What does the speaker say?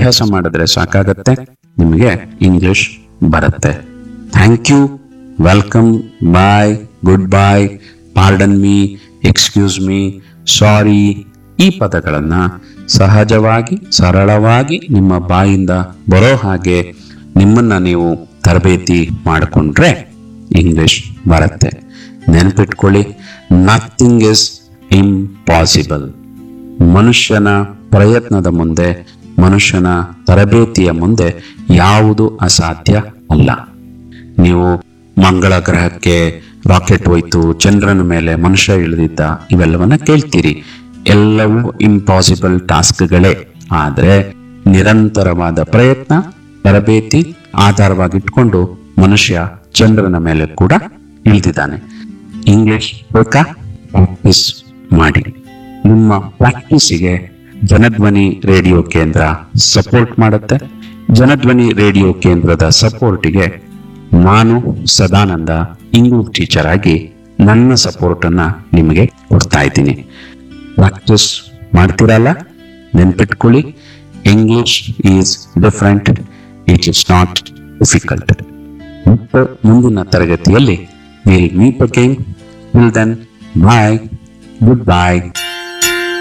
ಅಭ್ಯಾಸ ಮಾಡಿದ್ರೆ ಸಾಕಾಗತ್ತೆ ನಿಮಗೆ ಇಂಗ್ಲಿಷ್ ಬರುತ್ತೆ thank you welcome bye good bye pardon me excuse me sorry ಈ ಪದಗಳನ್ನ ಸಹಜವಾಗಿ ಸರಳವಾಗಿ ನಿಮ್ಮ ಬಾಯಿಂದ ಬರೋ ಹಾಗೆ ನಿಮ್ಮನ್ನ ನೀವು ತರಬೇತಿ ಮಾಡಿಕೊಂಡ್ರೆ ಇಂಗ್ಲಿಷ್ ಬರುತ್ತೆ ನೆನಪಿಟ್ಕೊಳ್ಳಿ ನಥಿಂಗ್ ಇಸ್ ಇಂಪಾಸಿಬಲ್ ಮನುಷ್ಯನ ಪ್ರಯತ್ನದ ಮುಂದೆ ಮನುಷ್ಯನ ತರಬೇತಿಯ ಮುಂದೆ ಯಾವುದು ಅಸಾಧ್ಯ ಅಲ್ಲ ನೀವು ಮಂಗಳ ಗ್ರಹಕ್ಕೆ ರಾಕೆಟ್ ಹೋಯ್ತು ಚಂದ್ರನ ಮೇಲೆ ಮನುಷ್ಯ ಇಳಿದಿದ್ದ ಇವೆಲ್ಲವನ್ನ ಕೇಳ್ತೀರಿ ಎಲ್ಲವೂ ಇಂಪಾಸಿಬಲ್ ಟಾಸ್ಕ್ಗಳೇ ಆದ್ರೆ ನಿರಂತರವಾದ ಪ್ರಯತ್ನ ತರಬೇತಿ ಆಧಾರವಾಗಿಟ್ಕೊಂಡು ಮನುಷ್ಯ ಚಂದ್ರನ ಮೇಲೆ ಕೂಡ ಇಳಿದಿದ್ದಾನೆ ಇಂಗ್ಲಿಷ್ ಬೇಕಾ ಪ್ರಾಕ್ಟೀಸ್ ಮಾಡಿ ನಿಮ್ಮ ಪ್ರಾಕ್ಟೀಸಿಗೆ ಜನಧ್ವನಿ ರೇಡಿಯೋ ಕೇಂದ್ರ ಸಪೋರ್ಟ್ ಮಾಡುತ್ತೆ ಜನಧ್ವನಿ ರೇಡಿಯೋ ಕೇಂದ್ರದ ಸಪೋರ್ಟಿಗೆ ನಾನು ಸದಾನಂದ ಇಂಗ್ಲಿಷ್ ಟೀಚರ್ ಆಗಿ ನನ್ನ ಸಪೋರ್ಟ್ ಅನ್ನ ನಿಮಗೆ ಕೊಡ್ತಾ ಇದ್ದೀನಿ ಪ್ರಾಕ್ಟೀಸ್ ಮಾಡ್ತೀರಲ್ಲ ನೆನ್ಪಿಟ್ಕೊಳ್ಳಿ English is different it is not difficult ಮತ್ತು ಮುಂದಿನ ತರಗತಿಯಲ್ಲಿ will meet again will then bye good bye